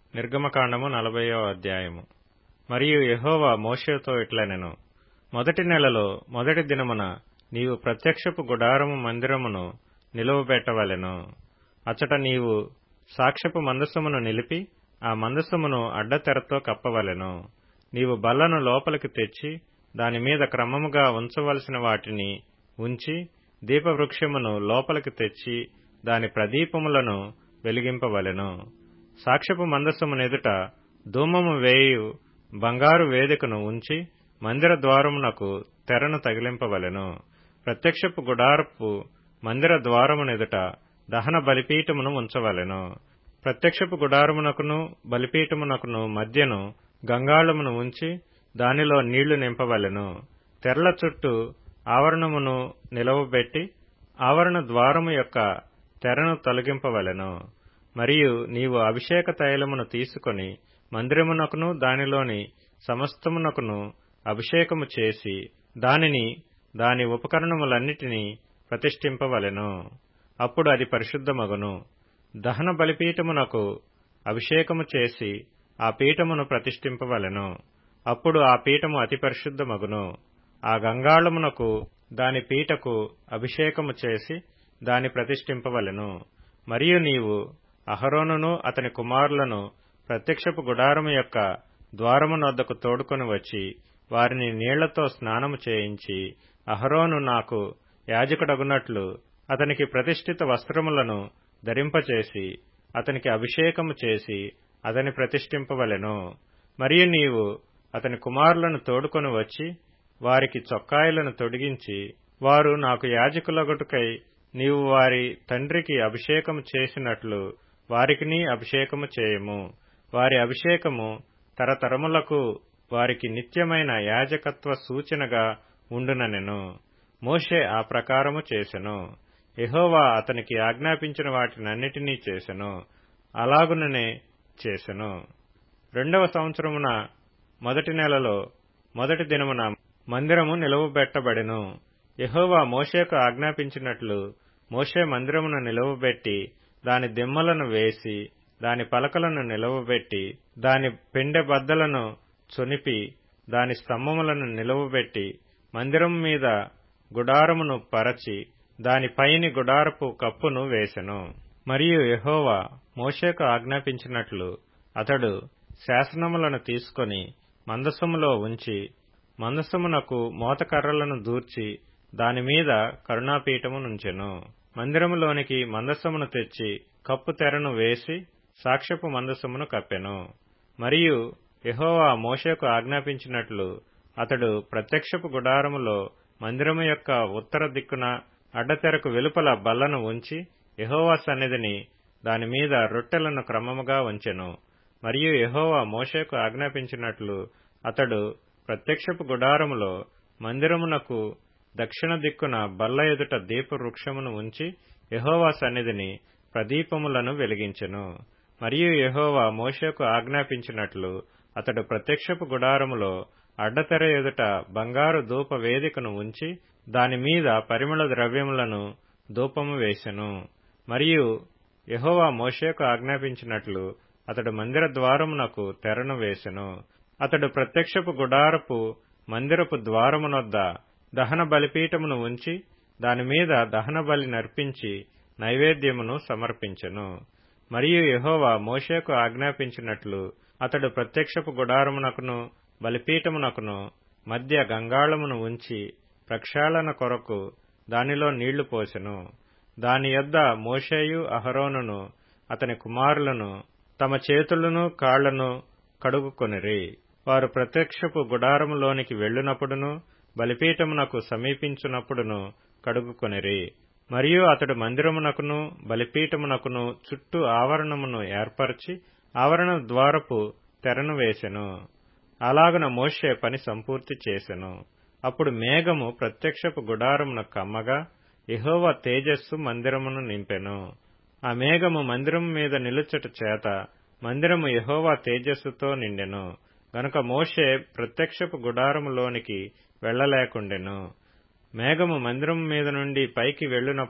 నిర్గమకాండము నలభైవ అధ్యాయము మరియు యెహోవా మోషేతో ఇట్లనెను మొదటి నెలలో మొదటి దినమున నీవు ప్రత్యక్షపు గుడారము మందిరమును నిలువబెట్టవలెను అచట నీవు సాక్ష్యపు మందసమును నిలిపి ఆ మందసమును అడ్డతెరతో కప్పవలెను నీవు బల్లను లోపలికి తెచ్చి దాని మీద క్రమముగా ఉంచవలసిన వాటిని ఉంచి దీపవృక్షమును లోపలికి తెచ్చి దాని ప్రదీపములను వెలిగింపవలెను సాక్ష్యపు మందసమునెదుట ధూమము వేయు బంగారు వేదికను ఉంచి మందిర ద్వారమునకు తెరను తగిలింపవలెను ప్రత్యక్షపు గుడారపు మందిర ద్వారమునెదుట దహన బలిపీఠమును ఉంచవలెను ప్రత్యక్షపు గుడారమునకును బలిపీఠమునకును మధ్యను గంగాళమును ఉంచి దానిలో నీళ్లు నింపవలెను తెరల చుట్టూ ఆవరణమును నిలవబెట్టి ఆవరణ ద్వారము యొక్క తెరను తొలగింపవలెను మరియు నీవు అభిషేక తైలమును తీసుకొని మందిరమునకును దానిలోని సమస్తమునకును అభిషేకము చేసి దానిని దాని ఉపకరణములన్నిటినీ ప్రతిష్ఠింపవలెను అప్పుడు అది పరిశుద్ధమగును దహన బలిపీఠమునకు అభిషేకము చేసి ఆ పీఠమును ప్రతిష్ఠింపవలెను అప్పుడు ఆ పీఠము అతి పరిశుద్ధమగును ఆ గంగాళమునకు దాని పీటకు అభిషేకము చేసి దాని ప్రతిష్ఠింపవలెను మరియు నీవు అహరోనును అతని కుమారులను ప్రత్యక్షపు గుడారము యొక్క ద్వారమునొద్దకు తోడుకొని వచ్చి వారిని నీళ్లతో స్నానము చేయించి అహరోను నాకు యాజకుడగునట్లు అతనికి ప్రతిష్ఠిత వస్త్రములను ధరింపచేసి అతనికి అభిషేకము చేసి అతని ప్రతిష్ఠింపవలెను మరియు నీవు అతని కుమారులను తోడుకొని వచ్చి వారికి చొక్కాయలను తొడిగించి వారు నాకు యాజకులగొటుకై నీవు వారి తండ్రికి అభిషేకము చేసినట్లు వారికిని అభిషేకము చేయము వారి అభిషేకము తరతరములకు వారికి నిత్యమైన యాజకత్వ సూచనగా ఉండుననెను మోషే ఆ ప్రకారము చేసెను యెహోవా అతనికి ఆజ్ఞాపించిన వాటినన్నిటినీ చేసెను అలాగుననే చేసెను రెండవ సంవత్సరమున మొదటి నెలలో మొదటి దినమున మందిరము నిలువబెట్టబడెను యెహోవా మోషేకు ఆజ్ఞాపించినట్లు మోషే మందిరమును నిలువబెట్టి దాని దిమ్మలను వేసి దాని పలకలను నిలువబెట్టి దాని పెండె బద్దలను చొనిపి దాని స్తంభములను నిలువబెట్టి మందిరం మీద గుడారమును పరచి దాని పైని గుడారపు కప్పును వేసెను మరియు యెహోవా మోషేకు ఆజ్ఞాపించినట్లు అతడు శాసనములను తీసుకొని మందసములో ఉంచి మందసమునకు మోతకర్రలను దూర్చి దానిమీద కరుణాపీఠమునుంచెను మందిరములోనికి మందసమును తెచ్చి కప్పు తెరను వేసి సాక్ష్యపు మందసమును కప్పెను మరియు యెహోవా మోషేకు ఆజ్ఞాపించినట్లు అతడు ప్రత్యక్షపు గుడారములో మందిరము యొక్క ఉత్తర దిక్కున అడ్డతెరకు వెలుపల బల్లను ఉంచి యెహోవా సన్నిధిని దానిమీద రొట్టెలను క్రమముగా ఉంచెను మరియు యెహోవా మోషేకు ఆజ్ఞాపించినట్లు అతడు ప్రత్యక్షపు గుడారములో మందిరమునకు దక్షిణ దిక్కున బల్ల ఎదుట దీపవృక్షమును ఉంచి యెహోవా సన్నిధిని ప్రదీపములను వెలిగించెను మరియు యెహోవా మోషేకు ఆజ్ఞాపించినట్లు అతడు ప్రత్యక్షపు గుడారములో అడ్డతెర ఎదుట బంగారు ధూప వేదికను ఉంచి దానిమీద పరిమళ ద్రవ్యములను ధూపము వేసెను మరియు యెహోవా మోషేకు ఆజ్ఞాపించినట్లు అతడు మందిర ద్వారమునకు తెరను వేసెను అతడు ప్రత్యక్షపు గుడారపు మందిరపు ద్వారమునొద్ద దహన బలిపీఠమును ఉంచి దానిమీద దహన బలి నర్పించి నైవేద్యమును సమర్పించెను మరియు యెహోవా మోషేకు ఆజ్ఞాపించినట్లు అతడు ప్రత్యక్షపు గుడారమునకును బలిపీఠమునకును మధ్య గంగాళమును ఉంచి ప్రక్షాళన కొరకు దానిలో నీళ్లు పోసెను దాని యొద్ద మోషేయు అహరోనును అతని కుమారులను తమ చేతులను కాళ్లను కడుగుకొనిరి వారు ప్రత్యక్షపు గుడారములోనికి వెళ్ళినప్పుడును బలిపీఠమునకు సమీపించునప్పుడును కడుగుకొనిరి మరియు అతడు మందిరమునకును బలిపీఠమునకును చుట్టూ ఆవరణమును ఏర్పరచి ఆవరణ ద్వారపు తెరను వేసెను అలాగున మోషే పని సంపూర్తి చేసెను అప్పుడు మేఘము ప్రత్యక్షపు గుడారమున కమ్మగా యెహోవా తేజస్సు మందిరమును నింపెను ఆ మేఘము మందిరము మీద నిలుచుట చేత మందిరము యెహోవా తేజస్సుతో నిండెను గనుక మోషే ప్రత్యక్షపు గుడారములోనికి వెళ్లలేకుండెను మేఘము మందిరం మీద నుండి పైకి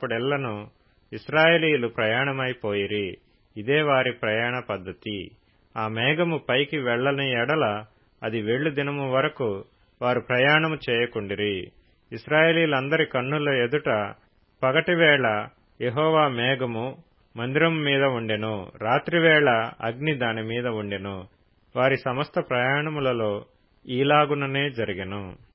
వెళ్ళినప్పుడెల్లను ఇస్రాయేలీయులు ప్రయాణమైపోయిరి ఇదే వారి ప్రయాణ పద్ధతి ఆ మేఘము పైకి వెళ్లని ఎడల అది వెళ్ళు దినము వరకు వారు ప్రయాణము చేయకుండిరి ఇస్రాయేలీలందరి కన్నుల ఎదుట పగటివేళ యహోవా మేఘము మందిరం మీద ఉండెను రాత్రివేళ అగ్ని దాని మీద ఉండెను వారి సమస్త ప్రయాణములలో ఈలాగుననే జరిగెను